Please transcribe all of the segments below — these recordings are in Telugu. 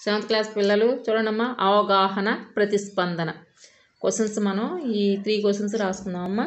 సెవెంత్ క్లాస్ పిల్లలు చూడండమ్మా అవగాహన ప్రతిస్పందన క్వశ్చన్స్ మనం ఈ త్రీ క్వశ్చన్స్ రాసుకుందామమ్మా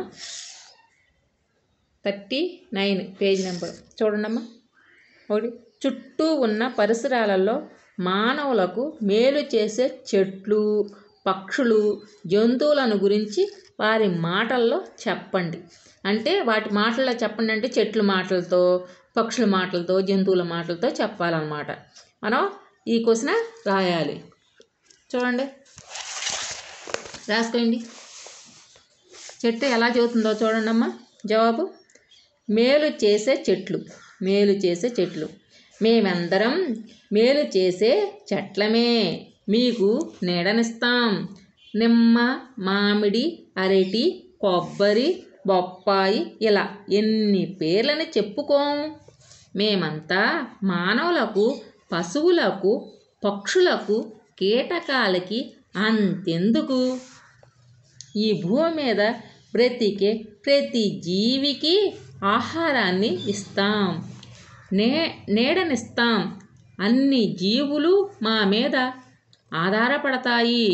థర్టీ నైన్ పేజ్ నెంబర్ చూడండమ్మా ఒకటి చుట్టూ ఉన్న పరిసరాలలో మానవులకు మేలు చేసే చెట్లు పక్షులు జంతువులను గురించి వారి మాటల్లో చెప్పండి అంటే వాటి మాటల్లో చెప్పండి అంటే చెట్ల మాటలతో పక్షుల మాటలతో జంతువుల మాటలతో చెప్పాలన్నమాట మనం ఈ క్వశ్చన్ రాయాలి చూడండి రాసుకోండి చెట్టు ఎలా చెబుతుందో చూడండి అమ్మా జవాబు మేలు చేసే చెట్లు మేలు చేసే చెట్లు మేమందరం మేలు చేసే చెట్లమే మీకు నీడనిస్తాం నిమ్మ మామిడి అరటి కొబ్బరి బొప్పాయి ఇలా ఎన్ని పేర్లని చెప్పుకోం మేమంతా మానవులకు పశువులకు పక్షులకు కీటకాలకి అంతెందుకు ఈ భూమి మీద బ్రతికే ప్రతి జీవికి ఆహారాన్ని ఇస్తాం నే నీడనిస్తాం అన్ని జీవులు మా మీద ఆధారపడతాయి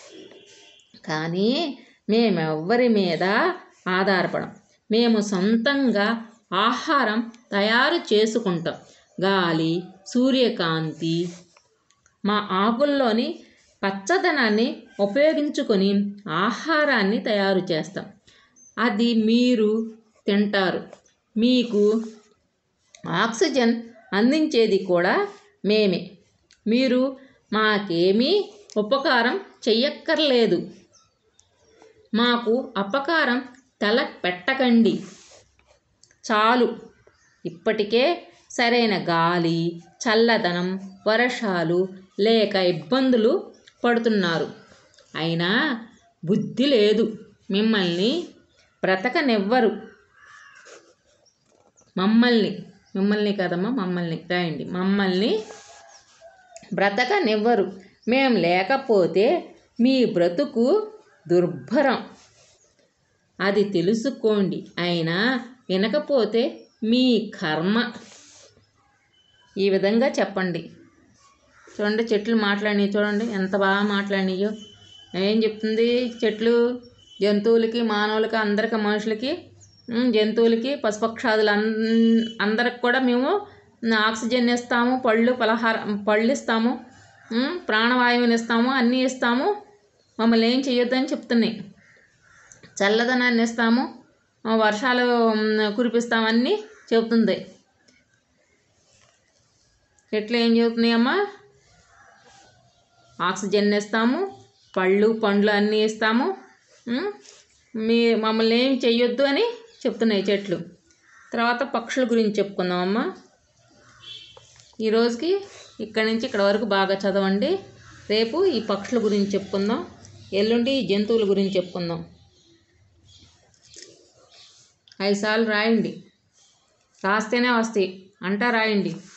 కానీ మేమెవ్వరి మీద ఆధారపడం మేము సొంతంగా ఆహారం తయారు చేసుకుంటాం గాలి సూర్యకాంతి మా ఆకుల్లోని పచ్చదనాన్ని ఉపయోగించుకొని ఆహారాన్ని తయారు చేస్తాం అది మీరు తింటారు మీకు ఆక్సిజన్ అందించేది కూడా మేమే మీరు మాకేమీ ఉపకారం చెయ్యక్కర్లేదు మాకు అపకారం తల పెట్టకండి చాలు ఇప్పటికే సరైన గాలి చల్లదనం వర్షాలు లేక ఇబ్బందులు పడుతున్నారు అయినా బుద్ధి లేదు మిమ్మల్ని బ్రతకనివ్వరు మమ్మల్ని మిమ్మల్ని కదమ్మా మమ్మల్ని రాయండి మమ్మల్ని బ్రతకనివ్వరు మేం లేకపోతే మీ బ్రతుకు దుర్భరం అది తెలుసుకోండి అయినా వినకపోతే మీ కర్మ ఈ విధంగా చెప్పండి చూడండి చెట్లు మాట్లాడినాయి చూడండి ఎంత బాగా మాట్లాడినాయో ఏం చెప్తుంది చెట్లు జంతువులకి మానవులకి అందరికి మనుషులకి ఉమ్, జంతువులకి పశుపక్షాదులు అన్ అందరికి కూడా మేము ఆక్సిజన్ ఇస్తాము పళ్ళు పలహారం పళ్ళు ఇస్తాము ఉమ్, ప్రాణవాయువుని ఇస్తాము అన్నీ ఇస్తాము మమ్మల్ని ఏం చేయొద్దని చెప్తున్నాయి చల్లదనాన్ని ఇస్తాము ఆ, వర్షాలు ఉమ్, కురిపిస్తామని చెబుతుంది చెట్లు ఏం చెబుతున్నాయమ్మా ఆక్సిజన్ ఇస్తాము పళ్ళు పండ్లు అన్నీ ఇస్తాము ఉమ్, మీ మమ్మల్ని ఏం చెయ్యొద్దు అని చెప్తున్నాయి చెట్లు తర్వాత పక్షుల గురించి చెప్పుకుందామమ్మా ఈ రోజుకి ఇక్కడి నుంచి ఇక్కడ వరకు బాగా చదవండి రేపు ఈ పక్షుల గురించి చెప్పుకుందాం ఎల్లుండి ఈ జంతువుల గురించి చెప్పుకుందాం ఐదు సార్లు రాయండి రాస్తేనే వస్తాయి అంటా రాయండి